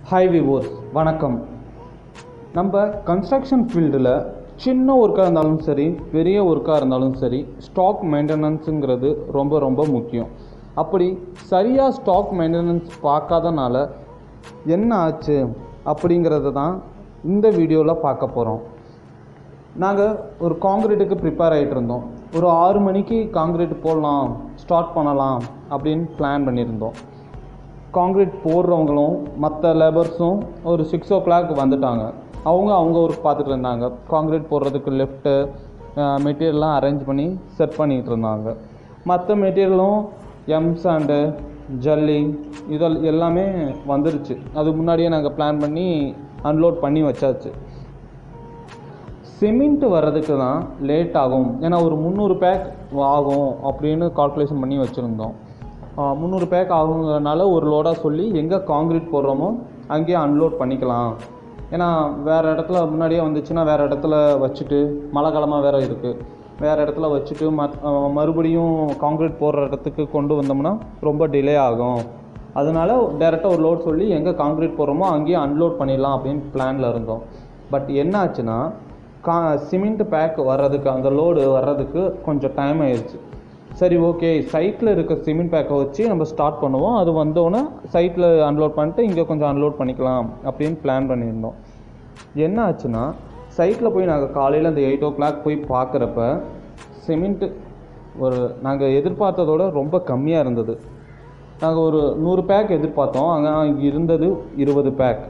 hi விவோஸ் வணக்கம் நம்ம construction ஃபீல்டில் சின்ன ஒர்க்காக இருந்தாலும் சரி பெரிய ஒர்க்காக இருந்தாலும் சரி ஸ்டாக் மெயின்டெனன்ஸுங்கிறது ரொம்ப ரொம்ப முக்கியம் அப்படி சரியாக ஸ்டாக் மெயின்டெனன்ஸ் பார்க்காதனால என்ன ஆச்சு அப்படிங்கிறத தான் இந்த வீடியோவில் பார்க்க போகிறோம் நாங்கள் ஒரு காங்கிரீட்டுக்கு ப்ரிப்பேர் ஆகிட்டு இருந்தோம் ஒரு ஆறு மணிக்கு காங்கிரீட் போடலாம் ஸ்டார்ட் பண்ணலாம் அப்படின்னு பிளான் பண்ணியிருந்தோம் காங்கிரீட் போடுறவங்களும் மற்ற லேபர்ஸும் ஒரு சிக்ஸ் ஓ கிளாக் வந்துட்டாங்க அவங்க அவங்க ஒர்க் பார்த்துட்டு இருந்தாங்க காங்கிரீட் போடுறதுக்கு லெஃப்ட்டு மெட்டீரியல்லாம் அரேஞ்ச் பண்ணி செட் பண்ணிகிட்டு இருந்தாங்க மற்ற மெட்டீரியலும் எம் சாண்டு ஜல்லி இதெல் எல்லாமே வந்துருச்சு அது முன்னாடியே நாங்கள் பிளான் பண்ணி அன்லோட் பண்ணி வச்சாச்சு சிமெண்ட் வர்றதுக்கு தான் லேட் ஆகும் ஏன்னா ஒரு முந்நூறு பேக் ஆகும் அப்படின்னு கால்குலேஷன் பண்ணி வச்சுருந்தோம் முந்நூறு பேக் ஆகுங்கிறனால ஒரு லோடாக சொல்லி எங்கே காங்கிரீட் போடுறோமோ அங்கேயே அன்லோட் பண்ணிக்கலாம் ஏன்னா வேறு இடத்துல முன்னாடியே வந்துச்சுன்னா வேறு இடத்துல வச்சுட்டு மழை காலமாக வேறு இருக்குது வேறு இடத்துல வச்சுட்டு மத் மறுபடியும் காங்கிரீட் போடுற இடத்துக்கு கொண்டு வந்தோம்னா ரொம்ப டிலே ஆகும் அதனால டேரெக்டாக ஒரு லோட் சொல்லி எங்கே காங்கிரீட் போடுறோமோ அங்கேயே அன்லோட் பண்ணிடலாம் அப்படின்னு பிளானில் இருந்தோம் பட் என்ன ஆச்சுன்னா கா சிமெண்ட் பேக் வர்றதுக்கு அந்த லோடு வர்றதுக்கு கொஞ்சம் டைம் ஆயிடுச்சு சரி ஓகே சைட்டில் இருக்க சிமெண்ட் பேக்கை வச்சு நம்ம ஸ்டார்ட் பண்ணுவோம் அது வந்தோடனே சைட்டில் அன்லோட் பண்ணிட்டு இங்கே கொஞ்சம் அன்லோட் பண்ணிக்கலாம் அப்படின்னு பிளான் பண்ணியிருந்தோம் என்ன ஆச்சுன்னா சைட்டில் போய் நாங்கள் காலையில் அந்த எயிட் ஓ கிளாக் போய் பார்க்குறப்ப சிமெண்ட்டு ஒரு நாங்கள் எதிர்பார்த்ததோட ரொம்ப கம்மியாக இருந்தது நாங்கள் ஒரு நூறு பேக் எதிர்பார்த்தோம் அங்கே இங்கே இருந்தது இருபது பேக்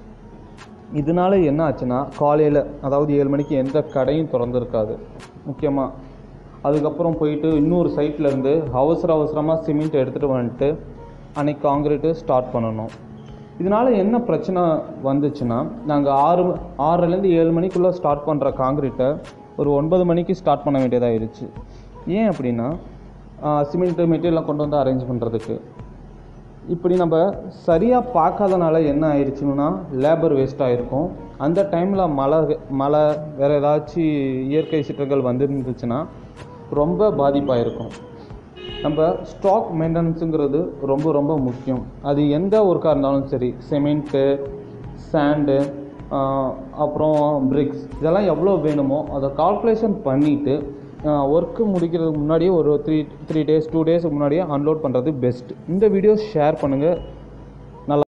இதனால என்ன ஆச்சுன்னா காலையில் அதாவது ஏழு மணிக்கு எந்த கடையும் திறந்துருக்காது முக்கியமாக அதுக்கப்புறம் போயிட்டு இன்னொரு சைட்டில் இருந்து அவசர அவசரமாக சிமெண்ட் எடுத்துகிட்டு வந்துட்டு அன்னைக்கு காங்கிரீட்டு ஸ்டார்ட் பண்ணணும் இதனால் என்ன பிரச்சனை வந்துச்சுன்னா நாங்கள் ஆறு ஆறுலேருந்து ஏழு மணிக்குள்ளே ஸ்டார்ட் பண்ணுற காங்கிரீட்டை ஒரு ஒன்பது மணிக்கு ஸ்டார்ட் பண்ண வேண்டியதாகிடுச்சு ஏன் அப்படின்னா சிமெண்ட்டு மெட்டீரியல்லாம் கொண்டு வந்து அரேஞ்ச் பண்ணுறதுக்கு இப்படி நம்ம சரியாக பார்க்காதனால என்ன ஆயிடுச்சுன்னா லேபர் வேஸ்ட் ஆகிருக்கும் அந்த டைமில் மழை மழை வேறு ஏதாச்சும் இயற்கை சீற்றங்கள் வந்துருந்துச்சுன்னா ரொம்ப பாதிப்பாயிருக்கும் நம்ம ஸ்டாக் மெயின்டெனன்ஸுங்கிறது ரொம்ப ரொம்ப முக்கியம் அது எந்த ஒர்க்காக இருந்தாலும் சரி சிமெண்ட்டு சாண்டு அப்புறம் பிரிக்ஸ் இதெல்லாம் எவ்வளோ வேணுமோ அதை கால்குலேஷன் பண்ணிவிட்டு ஒர்க்கு முடிக்கிறதுக்கு முன்னாடியே ஒரு த்ரீ த்ரீ டேஸ் டூ டேஸ்க்கு முன்னாடியே அன்லோட் பண்ணுறது பெஸ்ட் இந்த வீடியோ ஷேர் பண்ணுங்கள்